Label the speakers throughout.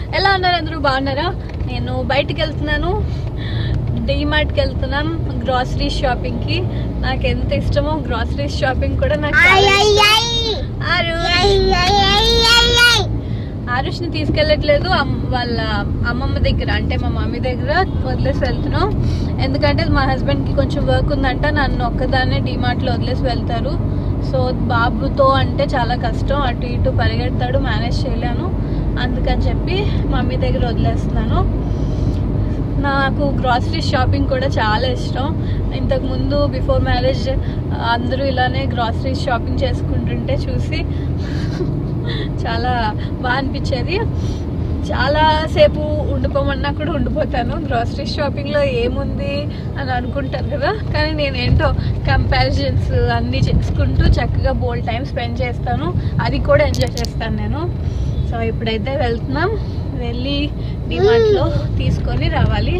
Speaker 1: ఎలా ఉన్నారు అందరూ బాగున్నారా నేను బయటికి వెళ్తున్నాను కి వెళ్తున్నాం గ్రాసరీ షాపింగ్ కి నాకు ఎంత ఇష్టమో గ్రాసరీ షాపింగ్ కూడా నాకు చాలా ఇష్టం. ఆరుష్ ఆరుష్ ని తీసుకెళ్ళట్లేదు అమ్- వాళ్ళ అమ్మమ్మ దగ్గర అంటే మా మమ్మీ దగ్గర వదిలేసి వెళ్తున్నాం ఎందుకంటే మా హస్బెండ్ కి కొంచెం వర్క్ ఉందంట నన్ను ఒక్కదాన్నే డిమార్ట్ లో వదిలేసి వెళ్తారు సో బాబుతో అంటే చాలా కష్టం అటు ఇటు పరిగెడతాడు మేనేజ్ చేయలేను అందుకని చెప్పి మమ్మీ దగ్గర వదిలేస్తున్నాను నాకు గ్రాసరీ షాపింగ్ కూడా చాలా ఇష్టం ఇంతకు ముందు బిఫోర్ మ్యారేజ్ అందరూ ఇలానే గ్రాసరీ షాపింగ్ చేసుకుంటుంటే చూసి చాలా బాగా అనిపించేది చాలా సేపు ఉండిపోమన్నా కూడా ఉండిపోతాను గ్రాసరీ షాపింగ్ లో ఏముంది అని అనుకుంటారు కదా కానీ నేను ఏంటో కంపారిజన్స్ అన్ని చేసుకుంటూ చక్కగా బోల్ టైం స్పెండ్ చేస్తాను అది కూడా ఎంజాయ్ చేస్తాను నేను సో ఇప్పుడైతే వెళ్తున్నాం వెళ్ళి డిమార్ట్ లో తీసుకొని రావాలి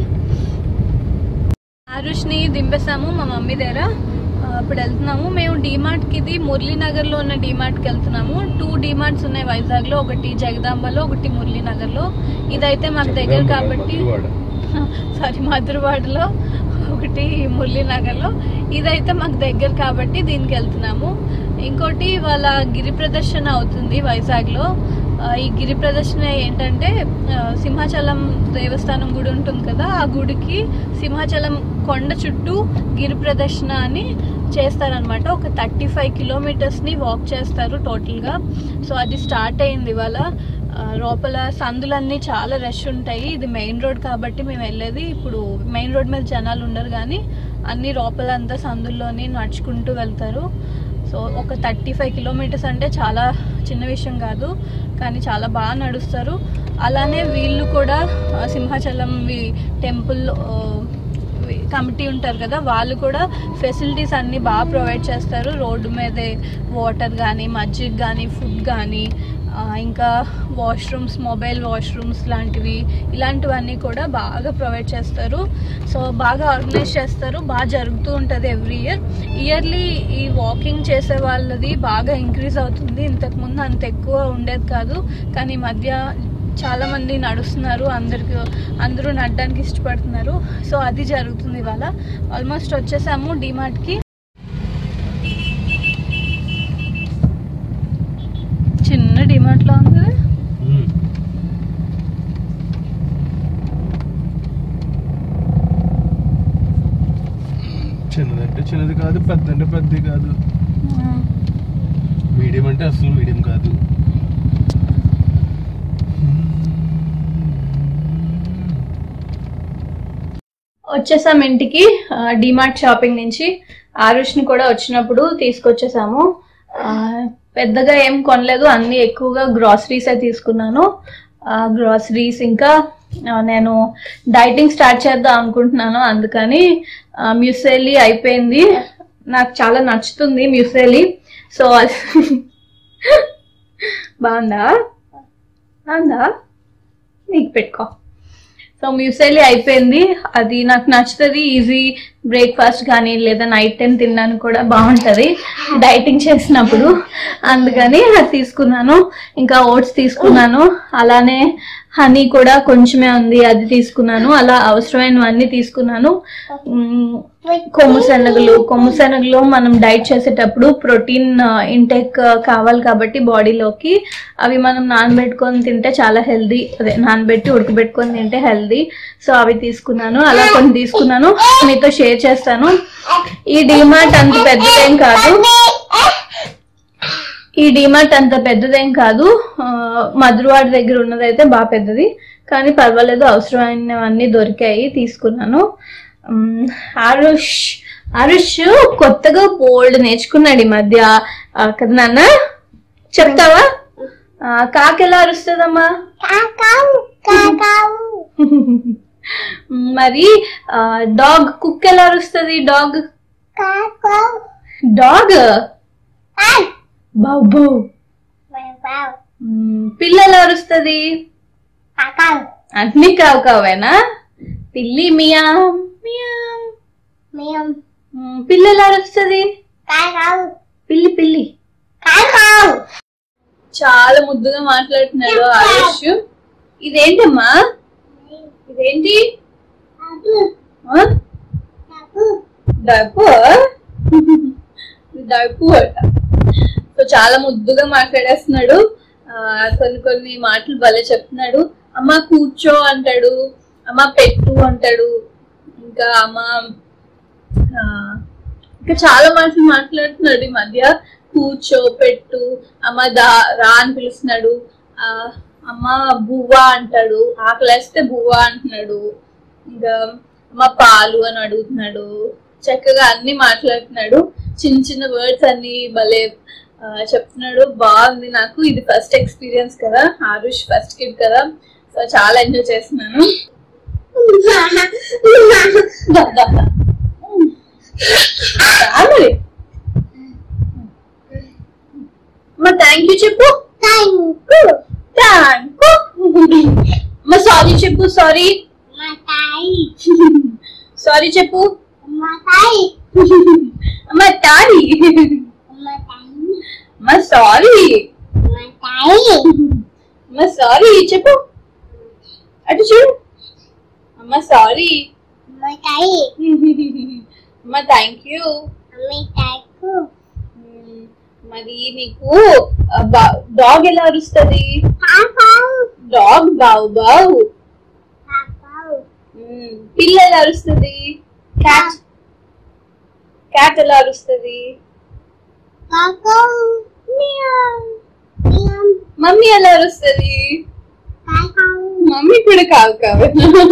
Speaker 1: ఆరుష్ని దింపేసాము మా మమ్మీ దగ్గర ఆ, ఇప్పుడు వెళ్తున్నాము మేము డిమార్ట్ కి ఇది మురళీనగర్ లో ఉన్న డిమార్ట్ కి వెళ్తున్నాము టూ డిమార్ట్స్ ఉన్నాయి వైజాగ్ లో ఒకటి జగదాంబలో ఒకటి మురళీనగర్ లో ఇదైతే మాకు దగ్గర కాబట్టి సారీ మధురవాడలో ఒకటి మురళీనగర్లో ఇదైతే మాకు దగ్గర కాబట్టి దీనికి వెళ్తున్నాము ఇంకోటి వాళ్ళ గిరి ప్రదర్శన అవుతుంది వైజాగ్లో ఆ, ఈ గిరి ప్రదర్శన ఏంటంటే ఆ, సింహాచలం దేవస్థానం గుడి ఉంటుంది కదా ఆ గుడికి సింహాచలం కొండ చుట్టూ గిరి ప్రదర్శన అని చేస్తారనమాట ఒక థర్టీ ఫైవ్ కిలోమీటర్స్ని వాక్ చేస్తారు టోటల్గా సో అది స్టార్ట్ అయింది ఇవాళ ఆ, లోపల సందులన్నీ చాలా రష్ ఉంటాయి ఇది మెయిన్ రోడ్ కాబట్టి మేము వెళ్ళేది ఇప్పుడు మెయిన్ రోడ్ మీద జనాలు ఉండరు కానీ అన్ని లోపలంతా సందుల్లోని నడుచుకుంటూ వెళ్తారు సో ఒక థర్టీ ఫైవ్ కిలోమీటర్స్ అంటే చాలా చిన్న విషయం కాదు కానీ చాలా బాగా నడుస్తారు అలానే వీళ్ళు కూడా ఆ, సింహాచలం టెంపుల్ కమిటీ ఉంటారు కదా వాళ్ళు కూడా ఫెసిలిటీస్ అన్ని బాగా ప్రొవైడ్ చేస్తారు రోడ్డు మీదే వాటర్ కానీ మజ్జిగ కానీ ఫుడ్ కానీ ఆ, ఇంకా వాష్రూమ్స్ మొబైల్ వాష్రూమ్స్ లాంటివి ఇలాంటివన్నీ కూడా బాగా ప్రొవైడ్ చేస్తారు సో బాగా ఆర్గనైజ్ చేస్తారు బాగా జరుగుతూ ఉంటుంది ఎవ్రీ ఇయర్ ఇయర్లీ ఈ వాకింగ్ చేసే వాళ్ళది బాగా ఇంక్రీజ్ అవుతుంది ఇంతకుముందు అంత ఎక్కువ ఉండేది కాదు కానీ ఈ మధ్య చాలా మంది నడుస్తున్నారు అందరికి అందరూ నడడానికి ఇష్టపడుతున్నారు సో అది జరుగుతుంది ఇవాళ ఆల్మోస్ట్ వచ్చేసాము డిమార్ట్కి చిన్న డిమార్ట్ లో ఉంది
Speaker 2: చిన్నదంటే చిన్నది కాదు పెద్ద అంటే పెద్దది కాదు మీడియం అంటే అసలు మీడియం కాదు
Speaker 1: వచ్చేసాం ఇంటికి డిమార్ట్ షాపింగ్ నుంచి ఆరుష్ని కూడా వచ్చినప్పుడు తీసుకొచ్చేసాము ఆ, పెద్దగా ఏం కొనలేదు అన్ని ఎక్కువగా గ్రాసరీసే తీసుకున్నాను గ్రాసరీస్ ఇంకా ఆ, నేను డైటింగ్ స్టార్ట్ చేద్దాం అనుకుంటున్నాను అందుకని మ్యూసెలీ అయిపోయింది నాకు చాలా నచ్చుతుంది మ్యూసెలీ సో బాగుందా బాగుందా నీకు పెట్టుకో సో మ్యూసెలీ అయిపోయింది అది నాకు నచ్చుతుంది ఈజీ బ్రేక్ఫాస్ట్ కానీ లేదా నైట్ టైం తినడానికి కూడా బాగుంటది డైటింగ్ చేసినప్పుడు అందుకని అది తీసుకున్నాను ఇంకా ఓట్స్ తీసుకున్నాను అలానే హనీ కూడా కొంచెమే ఉంది అది తీసుకున్నాను అలా అవసరమైనవన్నీ తీసుకున్నాను మ్, కొమ్ము శనగలు కొమ్ము శనగలు మనం డైట్ చేసేటప్పుడు ప్రోటీన్ ఇంటేక్ కావాలి కాబట్టి బాడీలోకి అవి మనం నానబెట్టుకొని తింటే చాలా హెల్దీ అదే నానబెట్టి ఉడకబెట్టుకొని తింటే హెల్దీ సో అవి తీసుకున్నాను అలా కొన్ని తీసుకున్నాను మీతో షేర్ చేస్తాను ఈ డిమార్ట్ అంత పెద్దదేం కాదు ఈ డిమార్ట్ అంత పెద్దదేం కాదు ఆ, మధురవాడ దగ్గర ఉన్నదైతే బాగా పెద్దది కానీ పర్వాలేదు అవసరమైనవన్నీ దొరికాయి తీసుకున్నాను ఉమ్, ఆరుష్ ఆరుష్ కొత్తగా బోల్డ్ నేర్చుకున్నాడు ఈ మధ్య ఆ, కదా నాన్న చెప్తావా ఆ, కాకి ఎలా అరుస్తుందమ్మా మరి డాగ్ కుక్ ఎలా అరుస్తుంది డాగ్ డాగ్ బాబు మ్మ్, పిల్ల ఎలా అరుస్తుంది అన్ని కావు కావేనా పిల్లి మియాం మియాం మ్మ్, పిల్ల ఎలా అరుస్తుంది పిల్లి పిల్లి చాలా ముద్దుగా మాట్లాడుతున్నాడు ఆయుష్ ఇదేంటమ్మా ఇదేంటి ఆ? డబ్బు డబ్బు అట సో చాలా ముద్దుగా మాట్లాడేస్తున్నాడు ఆ, కొన్ని కొన్ని మాటలు భలే చెప్తున్నాడు అమ్మ కూర్చో అంటాడు అమ్మ పెట్టు అంటాడు ఇంకా అమ్మ ఆ, ఇంకా చాలా మాటలు మాట్లాడుతున్నాడు ఈ మధ్య కూర్చో పెట్టు అమ్మ దా రా అని పిలుస్తున్నాడు ఆ, అమ్మ బువ్వా అంటాడు ఆకలేస్తే బువ్వా అంటున్నాడు ఇంకా అమ్మ పాలు అని అడుగుతున్నాడు చక్కగా అన్ని మాట్లాడుతున్నాడు చిన్న చిన్న వర్డ్స్ అన్ని భలే ఆ, చెప్తున్నాడు బాగుంది నాకు ఇది ఫస్ట్ ఎక్స్పీరియన్స్ కదా ఆరుష్ ఫస్ట్ కిడ్ కదా సో చాలా ఎంజాయ్ చేస్తున్నాను దా, దా, దా. రా మరి. అమ్మ థ్యాంక్ యూ చెప్పు థ్యాంక్ అమ్మ సారీ చెప్పు సారీ సారీ చెప్పు అమ్మ తారీ అమ్మ సారీ అమ్మ సారీ చెప్పు అటు చూడు అమ్మ సారీ అమ్మ థ్యాంక్ యూ మరి నీకు డాగ్ ఎలా అరుస్తుంది డాగ్ బావు బావు మ్మ్. పిల్ల ఎలా అరుస్తుంది క్యాట్ క్యాట్ ఎలా అరుస్తుంది మమ్మీ ఎలా అరుస్తుంది మమ్మీ కూడా కావు కావు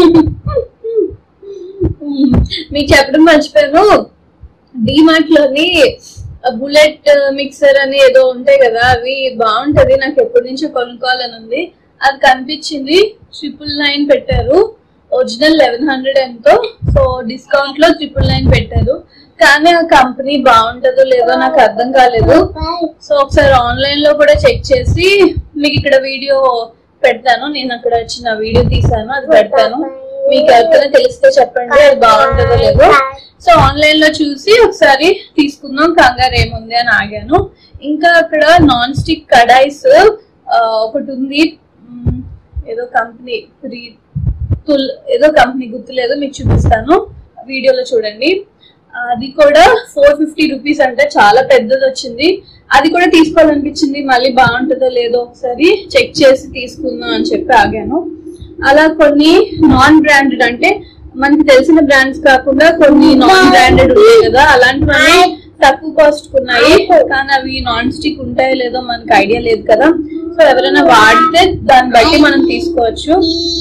Speaker 1: మీకు చెప్పడం మర్చిపోయాను డిమార్ట్ లోని బుల్లెట్ మిక్సర్ అని ఏదో ఉంటాయి కదా అవి బాగుంటది నాకు ఎప్పటి నుంచో కొనుక్కోవాలని ఉంది అది కనిపించింది ట్రిపుల్ నైన్ పెట్టారు ఒరిజినల్ లెవెన్ హండ్రెడ్ ఎంతో సో డిస్కౌంట్ లో ట్రిపుల్ నైన్ పెట్టారు కానీ ఆ కంపెనీ బాగుంటుందో లేదో నాకు అర్థం కాలేదు సో ఒకసారి ఆన్లైన్ లో కూడా చెక్ చేసి మీకు ఇక్కడ వీడియో పెడతాను నేను అక్కడ చిన్న వీడియో తీసాను అది పెడతాను మీకు ఎవరికైనా తెలిస్తే చెప్పండి అది బాగుంటుందో లేదో సో ఆన్లైన్ లో చూసి ఒకసారి తీసుకుందాం కంగారు ఏముంది అని ఆగాను ఇంకా అక్కడ నాన్ స్టిక్ కడాయిస్ ఆ, ఒకటి ఉంది మ్, ఏదో కంపెనీ తుల్ ఏదో కంపెనీ గుర్తులేదు మీకు చూపిస్తాను వీడియోలో చూడండి అది కూడా ఫోర్ ఫిఫ్టీ రూపీస్ అంటే చాలా పెద్దది వచ్చింది అది కూడా తీసుకోవాలనిపించింది మళ్ళీ బాగుంటుందో లేదో ఒకసారి చెక్ చేసి తీసుకుందాం అని చెప్పి ఆగాను అలా కొన్ని నాన్ బ్రాండెడ్ అంటే మనకి తెలిసిన బ్రాండ్స్ కాకుండా కొన్ని నాన్ బ్రాండెడ్ ఉంటాయి కదా అలాంటివన్నీ తక్కువ కాస్ట్ ఉన్నాయి కానీ అవి నాన్ స్టిక్ ఉంటాయో లేదో మనకి ఐడియా లేదు కదా సో ఎవరైనా వాడితే దాన్ని బట్టి మనం తీసుకోవచ్చు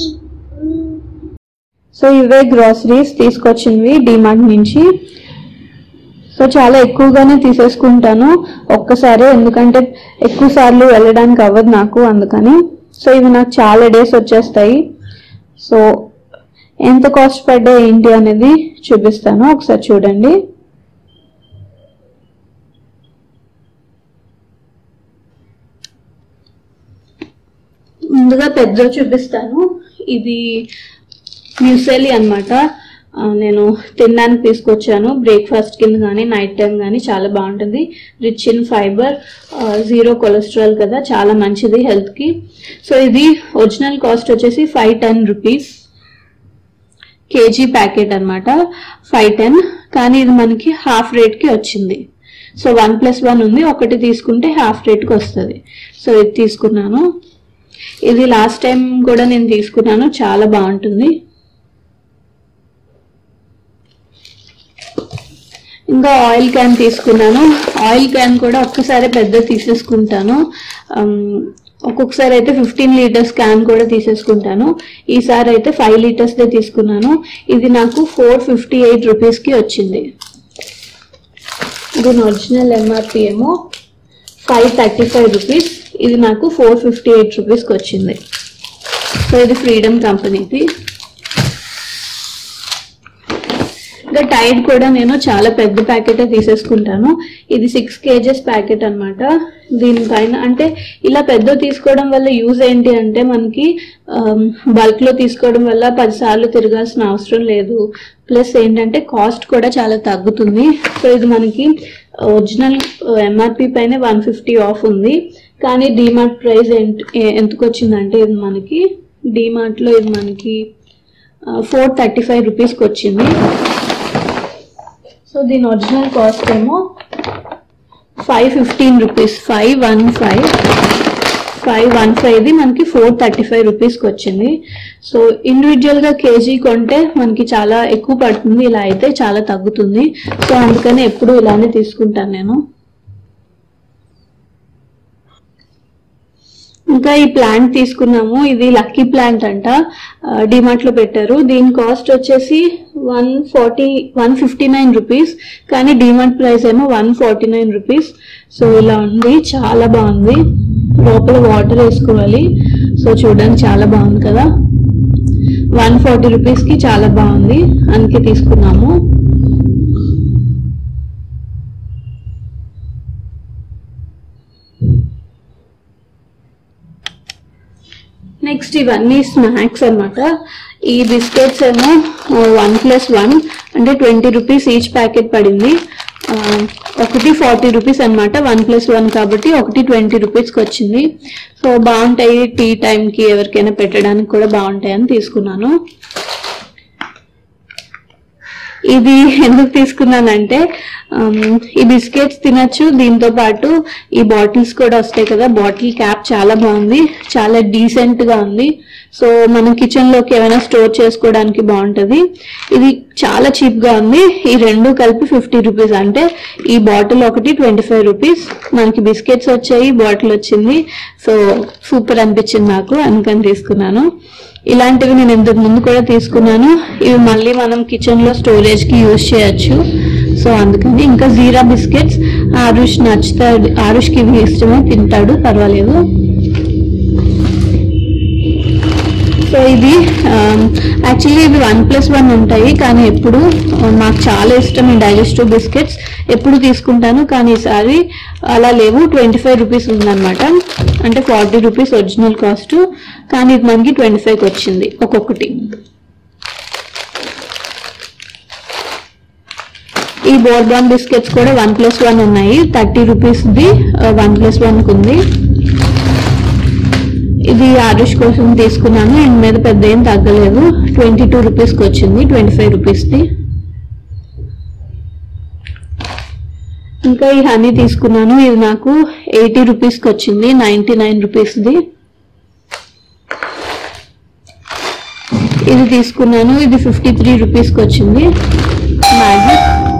Speaker 3: సో ఇవే గ్రాసరీస్ తీసుకొచ్చినవి డిమార్ట్ నుంచి సో చాలా ఎక్కువగానే తీసేసుకుంటాను ఒక్కసారి ఎందుకంటే ఎక్కువ సార్లు వెళ్ళడానికి అవ్వదు నాకు అందుకని సో ఇవి నాకు చాలా డేస్ వచ్చేస్తాయి సో ఎంత కాస్ట్ పడ్డా ఏంటి అనేది చూపిస్తాను ఒకసారి చూడండి ముందుగా పెద్ద చూపిస్తాను ఇది మ్యూసెలి అనమాట నేను తినడానికి తీసుకొచ్చాను బ్రేక్ఫాస్ట్ కింద కానీ నైట్ టైం కానీ చాలా బాగుంటుంది rich in fiber zero cholesterol కదా చాలా మంచిది హెల్త్కి సో ఇది ఒరిజినల్ కాస్ట్ వచ్చేసి five ten rupees KG packet అన్నమాట ఫైవ్ టెన్ కానీ ఇది మనకి హాఫ్ రేట్కి వచ్చింది సో వన్ ప్లస్ వన్ ఉంది ఒకటి తీసుకుంటే హాఫ్ రేట్కి వస్తుంది సో ఇది తీసుకున్నాను ఇది లాస్ట్ టైం కూడా నేను తీసుకున్నాను చాలా బాగుంటుంది ఇంకా ఆయిల్ క్యాన్ తీసుకున్నాను ఆయిల్ క్యాన్ కూడా ఒక్కసారి పెద్ద తీసేసుకుంటాను అమ్, ఒక్కొక్కసారి అయితే ఫిఫ్టీన్ లీటర్స్ క్యాన్ కూడా తీసేసుకుంటాను ఈసారి అయితే ఫైవ్ లీటర్స్దే తీసుకున్నాను ఇది నాకు ఫోర్ ఫిఫ్టీ ఎయిట్ రూపీస్కి వచ్చింది దీని ఒరిజినల్ ఎంఆర్పి ఏమో ఫైవ్ థర్టీ ఫైవ్ రూపీస్ ఇది నాకు ఫోర్ ఫిఫ్టీ ఎయిట్ రూపీస్కి వచ్చింది సో ఇది ఫ్రీడమ్ కంపెనీది ఇంకా టైడ్ కూడా నేను చాలా పెద్ద ప్యాకెటే తీసేసుకుంటాను ఇది సిక్స్ కేజెస్ ప్యాకెట్ అన్నమాట దీనిపైన అంటే ఇలా పెద్ద తీసుకోవడం వల్ల యూజ్ ఏంటి అంటే మనకి బల్క్ లో తీసుకోవడం వల్ల పదిసార్లు తిరగాల్సిన అవసరం లేదు ప్లస్ ఏంటంటే కాస్ట్ కూడా చాలా తగ్గుతుంది సో ఇది మనకి ఒరిజినల్ ఎంఆర్పి పైన వన్ ఫిఫ్టీ ఆఫ్ ఉంది కానీ డిమార్ట్ ప్రైస్ ఎంతకు వచ్చిందంటే ఇది మనకి డిమార్ట్లో ఇది మనకి ఫోర్ థర్టీ ఫైవ్ రూపీస్కి వచ్చింది సో దీని ఒరిజినల్ కాస్ట్ ఏమో five fifteen rupees five one five five one ఫైవ్ది మనకి ఫోర్ థర్టీ ఫైవ్ రూపీస్కి వచ్చింది సో ఇండివిజువల్గా కేజీ కొంటే మనకి చాలా ఎక్కువ పడుతుంది ఇలా అయితే చాలా తగ్గుతుంది సో అందుకని ఎప్పుడు ఇలానే తీసుకుంటాను నేను ఇంకా ఈ ప్లాంట్ తీసుకున్నాము ఇది లక్కీ ప్లాంట్ అంట డిమార్ట్ లో పెట్టారు దీని కాస్ట్ వచ్చేసి one forty one fifty nine rupees కానీ డిమార్ట్ ప్రైస్ ఏమో one forty nine rupees so ఇలా ఉంది చాలా బాగుంది లోపల వాటర్ వేసుకోవాలి సో చూడడానికి చాలా బాగుంది కదా వన్ ఫార్టీ రూపీస్ కి చాలా బాగుంది అందుకే తీసుకున్నాము నెక్స్ట్ ఇవన్నీ స్నాక్స్ అన్నమాట ఈ బిస్కెట్స్ ఏమో వన్ ప్లస్ వన్ అంటే ట్వంటీ రూపీస్ ఈచ్ ప్యాకెట్ పడింది ఆ, ఒకటి ఫార్టీ రూపీస్ అన్నమాట వన్ ప్లస్ వన్ కాబట్టి ఒకటి ట్వంటీ రూపీస్కి వచ్చింది సో బాగుంటాయి టీ టైంకి ఎవరికైనా పెట్టడానికి కూడా బాగుంటాయి అని తీసుకున్నాను ఇది ఎందుకు తీసుకున్నానంటే ఆమ్, ఈ బిస్కెట్స్ తినచ్చు దీంతో పాటు ఈ బాటిల్స్ కూడా వస్తాయి కదా బాటిల్ క్యాప్ చాలా బాగుంది చాలా డీసెంట్ గా ఉంది సో మనం కిచెన్ లోకి ఏమైనా స్టోర్ చేసుకోవడానికి బాగుంటది ఇది చాలా చీప్ గా ఉంది ఈ రెండు కలిపి ఫిఫ్టీ రూపీస్ అంటే ఈ బాటిల్ ఒకటి ట్వంటీ ఫైవ్ రూపీస్ మనకి బిస్కెట్స్ వచ్చాయి బాటిల్ వచ్చింది సో సూపర్ అనిపించింది నాకు అందుకని తీసుకున్నాను ఇలాంటివి నేను ఇంతకు ముందు కూడా తీసుకున్నాను ఇవి మళ్ళీ మనం కిచెన్ లో స్టోరేజ్ కి యూజ్ చేయొచ్చు సో అందుకని ఇంకా జీరా బిస్కెట్స్ ఆరుష్ నచ్చుతాడు ఆరుష్కి ఇవి ఇష్టమే తింటాడు పర్వాలేదు సో ఇది యాక్చువల్లీ ఇవి వన్ ప్లస్ వన్ ఉంటాయి కానీ ఎప్పుడు ఆ, నాకు చాలా ఇష్టం ఈ డైజెస్టివ్ బిస్కెట్స్ ఎప్పుడు తీసుకుంటాను కానీ ఈసారి అలా లేవు ట్వంటీ ఫైవ్ రూపీస్ ఉందన్నమాట అంటే ఫార్టీ రూపీస్ ఒరిజినల్ కాస్ట్ కానీ ఇది మనకి ట్వంటీ ఫైవ్కి వచ్చింది ఒక్కొక్కటి ఈ బోర్బాన్ బిస్కెట్స్ కూడా వన్ ప్లస్ వన్ ఉన్నాయి థర్టీ రూపీస్ది వన్ ప్లస్ వన్కి ఉంది ఇది ఆరుష్ కోసం తీసుకున్నాను అండ్ మీద పెద్ద ఏం తగ్గలేదు ట్వంటీ టూ రూపీస్కి వచ్చింది ట్వంటీ ఫైవ్ రూపీస్ది ఇంకా ఈ హనీ తీసుకున్నాను ఇది నాకు ఎయిటీ రూపీస్కి వచ్చింది నైంటీ నైన్ రూపీస్ది ఇది తీసుకున్నాను ఇది ఫిఫ్టీ త్రీ రూపీస్కి వచ్చింది మ్యాగీ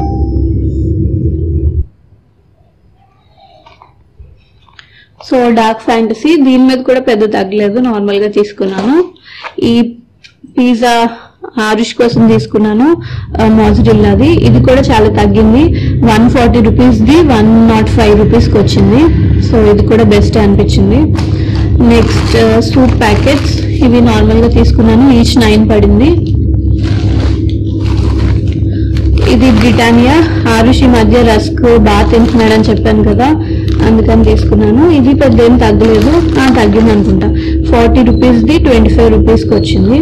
Speaker 3: సో డార్క్ ఫ్యాంటసీ దీని మీద కూడా పెద్ద తగ్గలేదు నార్మల్ గా తీసుకున్నాను ఈ పిజ్జా ఆరుష్ కోసం తీసుకున్నాను మోజరిల్లాది ఇది కూడా చాలా తగ్గింది వన్ ఫార్టీ రూపీస్ది వన్ నాట్ ఫైవ్ రూపీస్కి వచ్చింది సో ఇది కూడా బెస్ట్ అనిపించింది నెక్స్ట్ సూప్ ప్యాకెట్స్ ఇవి నార్మల్గా తీసుకున్నాను ఈచ్ నైన్ పడింది ఇది బ్రిటానియా ఆరుష్ ఈ మధ్య రస్క్ బాగా తింటున్నాడని చెప్పాను కదా అందుకని తీసుకున్నాను ఇది పెద్ద ఏం తగ్గలేదు ఆ, తగ్గింది అనుకుంటా ఫార్టీ రూపీస్ది ట్వంటీ ఫైవ్ రూపీస్కి వచ్చింది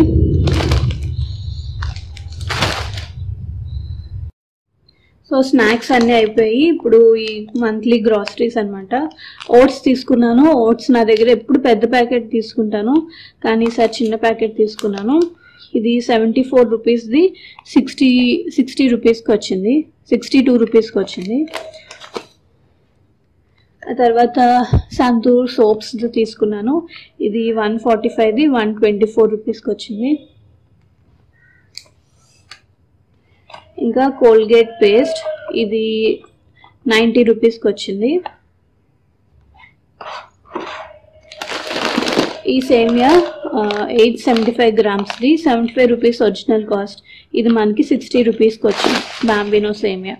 Speaker 3: సో స్నాక్స్ అన్నీ అయిపోయి ఇప్పుడు ఈ మంత్లీ గ్రాసరీస్ అన్నమాట ఓట్స్ తీసుకున్నాను ఓట్స్ నా దగ్గర ఎప్పుడు పెద్ద ప్యాకెట్ తీసుకుంటాను కానీ ఈసారి చిన్న ప్యాకెట్ తీసుకున్నాను ఇది సెవెంటీ ఫోర్ రూపీస్ది సిక్స్టీ సిక్స్టీ రూపీస్కి వచ్చింది సిక్స్టీ టూ రూపీస్కి వచ్చింది ఆ తర్వాత సంతూర్ సోప్స్ తీసుకున్నాను ఇది వన్ ఫార్టీ ఫైవ్ది వన్ ట్వంటీ ఫోర్ రూపీస్కి వచ్చింది ఇంకా కోల్గేట్ పేస్ట్ ఇది నైంటీ రూపీస్కి వచ్చింది ఈ సేమియా ఎయిట్ సెవెంటీ ఫైవ్ గ్రామ్స్ది seventy five rupees original cost ఇది మనకి సిక్స్టీ రూపీస్కి వచ్చింది బాంబినో సేమియా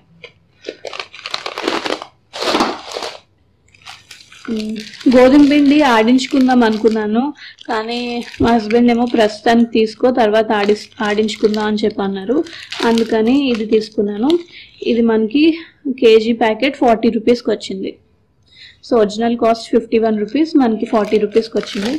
Speaker 3: మ్మ్. గోధుమ పిండి ఆడించుకుందాం అనుకున్నాను కానీ మా హస్బెండ్ ఏమో ప్రస్తుతానికి తీసుకో తర్వాత ఆడి ఆడించుకుందాం అని చెప్పి అన్నారు అందుకని ఇది తీసుకున్నాను ఇది మనకి కేజీ ప్యాకెట్ ఫార్టీ రూపీస్కి వచ్చింది so original cost fifty one rupees మనకి ఫార్టీ రూపీస్కి వచ్చింది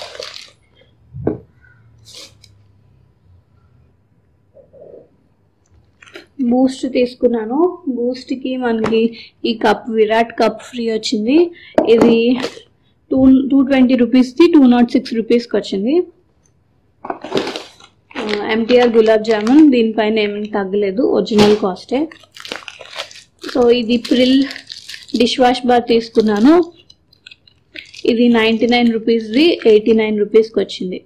Speaker 3: బూస్ట్ తీసుకున్నాను బూస్ట్కి మనకి ఈ కప్ విరాట్ కప్ ఫ్రీ వచ్చింది ఇది టూ టూ ట్వంటీ రూపీస్ది టూ నాట్ సిక్స్ రూపీస్కి వచ్చింది ఎంటీఆర్ గులాబ్ జామున్ దీనిపైన ఏమి తగ్గలేదు ఒరిజినల్ కాస్టే సో ఇది ప్రిల్ డిష్ వాష్ బార్ తీసుకున్నాను ఇది నైంటీ నైన్ రూపీస్ది ఎయిటీ నైన్ రూపీస్కి వచ్చింది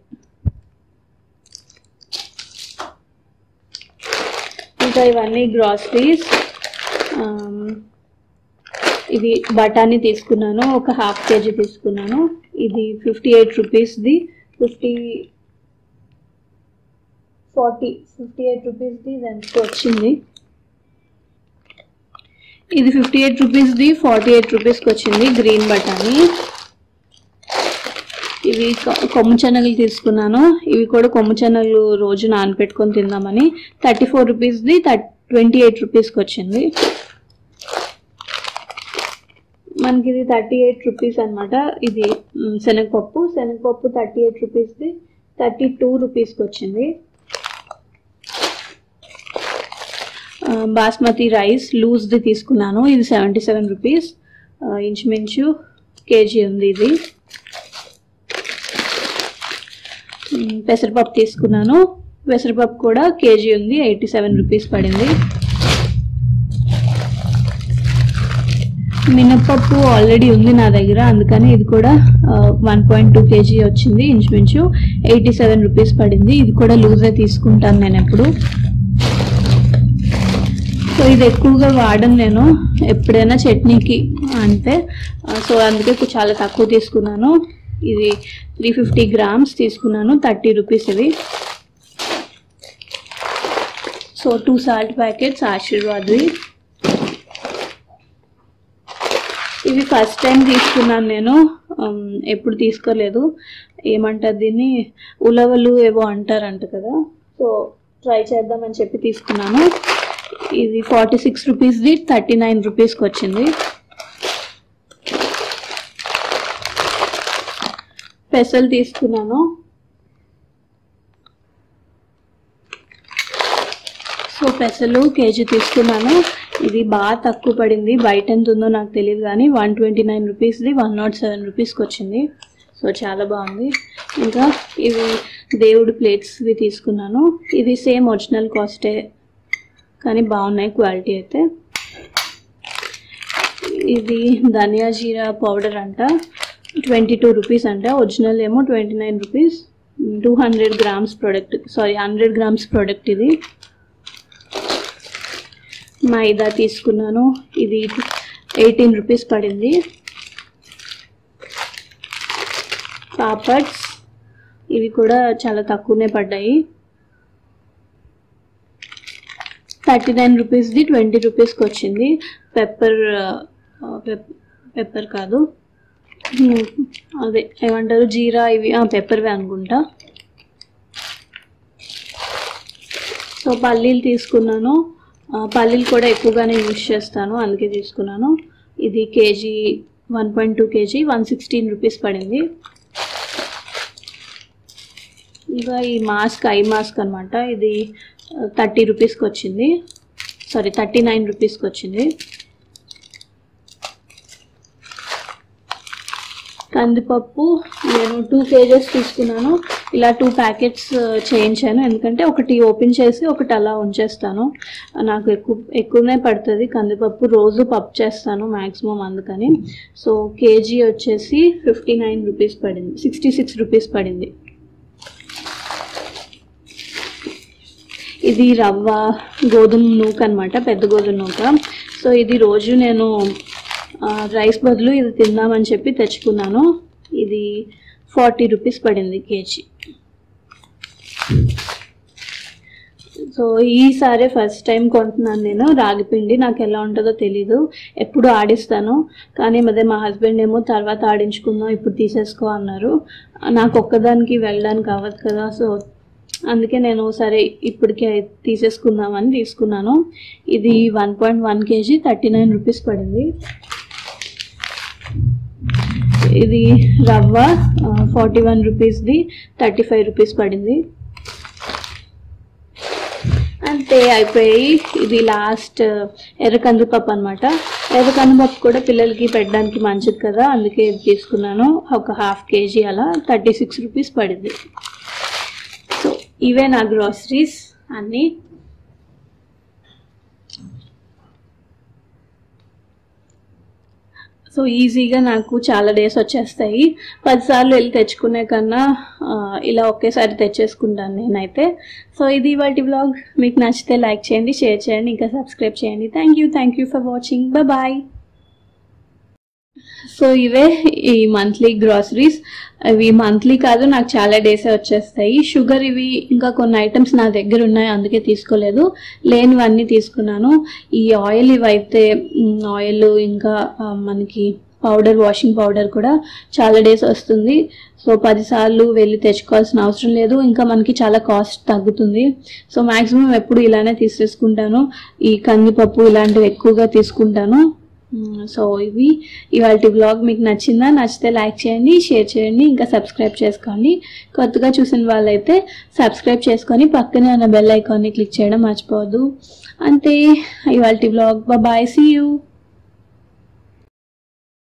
Speaker 3: ఇంకా ఇవన్నీ గ్రాసరీస్ ఇది బఠానీ తీసుకున్నాను ఒక హాఫ్ కేజీ తీసుకున్నాను ఇది ఫిఫ్టీ ఎయిట్ రూపీస్ది ఫిఫ్టీ ఫార్టీ ఫిఫ్టీ ఎయిట్ రూపీస్ది దానికి వచ్చింది ఇది ఫిఫ్టీ ఎయిట్ రూపీస్ది ఫార్టీ ఎయిట్ రూపీస్కి వచ్చింది గ్రీన్ బఠానీ ఇవి కొ- కొమ్ము శనగలు తీసుకున్నాను ఇవి కూడా కొమ్ము శనగలు రోజు నానపెట్టుకొని తిందామని థర్టీ ఫోర్ రూపీస్ది ట్వంటీ ఎయిట్ రూపీస్కి వచ్చింది మనకి ఇది థర్టీ ఎయిట్ రూపీస్ అనమాట ఇది మ్, శనగపప్పు శనగపప్పు థర్టీ ఎయిట్ రూపీస్ది థర్టీ టూ రూపీస్కి వచ్చింది ఆ, బాస్మతి రైస్ లూజ్ది తీసుకున్నాను ఇది సెవెంటీ సెవెన్ రూపీస్ ఆ, ఇంచుమించు కేజీ ఉంది ఇది మ్, పెసరపప్పు తీసుకున్నాను పెసరపప్పు కూడా కేజీ ఉంది ఎయిటీ సెవెన్ రూపీస్ పడింది మినప్పప్పు ఆల్రెడీ ఉంది నా దగ్గర అందుకని ఇది కూడా వన్ పాయింట్ టూ కేజీ వచ్చింది ఇంచుమించు ఎయిటీ సెవెన్ రూపీస్ పడింది ఇది కూడా లూజే తీసుకుంటాను నేను ఎప్పుడు సో ఇది ఎక్కువగా వాడను నేను ఎప్పుడైనా చట్నీకి అంతే ఆ, సో అందుకే కు- చాలా తక్కువ తీసుకున్నాను ఇది త్రీ ఫిఫ్టీ గ్రామ్స్ తీసుకున్నాను థర్టీ రూపీస్ ఇవి సో టూ సాల్ట్ ప్యాకెట్స్ ఆశీర్వాద్వి ఇవి ఫస్ట్ టైం తీసుకున్నాను నేను ఉమ్, ఎప్పుడు తీసుకోలేదు ఏమంటారు దీన్ని ఉలవలు ఏవో అంటారంట కదా సో ట్రై చేద్దామని చెప్పి తీసుకున్నాను ఇది ఫార్టీ సిక్స్ రూపీస్ది థర్టీ నైన్ రూపీస్కి వచ్చింది పెసలు తీసుకున్నాను సో పెసలు కేజీ తీసుకున్నాను ఇది బాగా తక్కువ పడింది బయట ఎంత ఉందో నాకు తెలియదు కానీ వన్ ట్వంటీ నైన్ రూపీస్ది వన్ నాట్ సెవెన్ రూపీస్కి వచ్చింది సో చాలా బాగుంది ఇంకా ఇవి దేవుడి ప్లేట్స్వి తీసుకున్నాను ఇది సేమ్ ఒరిజినల్ కాస్టే కానీ బాగున్నాయి క్వాలిటీ అయితే ఇది ధనియా జీరా పౌడర్ అంట ట్వంటీ టూ రూపీస్ అంట ఒరిజినల్ ఏమో twenty nine rupees two hundred grams product sorry hundred grams product ఇది మైదా తీసుకున్నాను ఇది ఎయిటీన్ రూపీస్ పడింది పాపడ్స్ ఇవి కూడా చాలా తక్కువనే పడ్డాయి థర్టీ నైన్ రూపీస్ది ట్వంటీ రూపీస్కి వచ్చింది పెప్పర్ పెప్పర్ కాదు హ్మ్, అదే ఏమంటారు జీరా ఇవి పెప్పర్వే అనుకుంటా సో పల్లీలు తీసుకున్నాను ఆ, పల్లీలు కూడా ఎక్కువగానే యూజ్ చేస్తాను అందుకే తీసుకున్నాను ఇది KG one point two KG one sixteen rupees పడింది ఇంకా ఈ మాస్క్ ఐ మాస్క్ అనమాట ఇది థర్టీ రూపీస్కి వచ్చింది సారీ థర్టీ నైన్ రూపీస్కి వచ్చింది కందిపప్పు నేను టూ కేజెస్ తీసుకున్నాను ఇలా టూ ప్యాకెట్స్ చేయించాను ఎందుకంటే ఒకటి ఓపెన్ చేసి ఒకటి అలా ఉంచేస్తాను నాకు ఎక్కువ ఎక్కువనే పడుతుంది కందిపప్పు రోజు పప్పు చేస్తాను మ్యాక్సిమం అందుకని సో కేజీ వచ్చేసి ఫిఫ్టీ నైన్ రూపీస్ పడింది సిక్స్టీ సిక్స్ రూపీస్ పడింది ఇది రవ్వ గోధుమ నూక అనమాట పెద్ద గోధుమ నూక సో ఇది రోజు నేను ఆ, రైస్ బదులు ఇది తిందామని చెప్పి తెచ్చుకున్నాను ఇది ఫార్టీ రూపీస్ పడింది కేజీ సో ఈసారి ఫస్ట్ టైం కొంటున్నాను నేను రాగి పిండి నాకు ఎలా ఉంటుందో తెలీదు ఎప్పుడు ఆడిస్తాను కానీ అదే మా హస్బెండ్ ఏమో తర్వాత ఆడించుకుందాం ఇప్పుడు తీసేసుకో అన్నారు నాకు ఒక్కదానికి వెళ్ళడానికి అవ్వదు కదా సో అందుకే నేను సరే ఇప్పటికే తీసేసుకుందామని తీసుకున్నాను ఇది one point one KG thirty nine rupees పడింది ఇది రవ్వ ఫార్టీ వన్ రూపీస్ది థర్టీ ఫైవ్ రూపీస్ పడింది అంతే అయిపోయి ఇది లాస్ట్ ఎర్ర కందిపప్పు అనమాట ఎర్ర కందిపప్పు కూడా పిల్లలకి పెట్టడానికి మంచిది కదా అందుకే ఇది తీసుకున్నాను ఒక హాఫ్ కేజీ అలా థర్టీ సిక్స్ రూపీస్ పడింది ఇవే నా గ్రాసరీస్ అన్నీ సో ఈజీగా నాకు చాలా డేస్ వచ్చేస్తాయి పదిసార్లు వెళ్ళి తెచ్చుకునే కన్నా ఆ, ఇలా ఒకేసారి తెచ్చేసుకుంటాను నేనైతే సో ఇది వాటి బ్లాగ్ మీకు నచ్చితే లైక్ చేయండి షేర్ చేయండి ఇంకా సబ్స్క్రైబ్ చేయండి thank you thank you for watching bye so ఇవే ఈ మంత్లీ గ్రాసరీస్ ఇవి మంత్లీ కాదు నాకు చాలా డేసే వచ్చేస్తాయి షుగర్ ఇవి ఇంకా కొన్ని ఐటమ్స్ నా దగ్గర ఉన్నాయి అందుకే తీసుకోలేదు లేనివన్నీ తీసుకున్నాను ఈ ఆయిల్ ఇవైతే ఆయిల్ ఇంకా ఆ, మనకి పౌడర్ వాషింగ్ పౌడర్ కూడా చాలా డేస్ వస్తుంది సో పదిసార్లు వెళ్ళి తెచ్చుకోవాల్సిన అవసరం లేదు ఇంకా మనకి చాలా కాస్ట్ తగ్గుతుంది సో మాక్సిమం ఎప్పుడు ఇలానే తీసేసుకుంటాను ఈ కందిపప్పు ఇలాంటివి ఎక్కువగా తీసుకుంటాను మ్మ్. సో ఇవి ఇవాళ బ్లాగ్ మీకు నచ్చిందా నచ్చితే లైక్ చేయండి షేర్ చేయండి ఇంకా సబ్స్క్రైబ్ చేసుకోండి కొత్తగా చూసిన వాళ్ళైతే సబ్స్క్రైబ్ చేసుకొని పక్కనే ఉన్న బెల్ ఐకాన్ని క్లిక్ చేయడం మర్చిపోవద్దు అంతే ఇవాళ బ్లాగ్ బాయ్ సీ యూ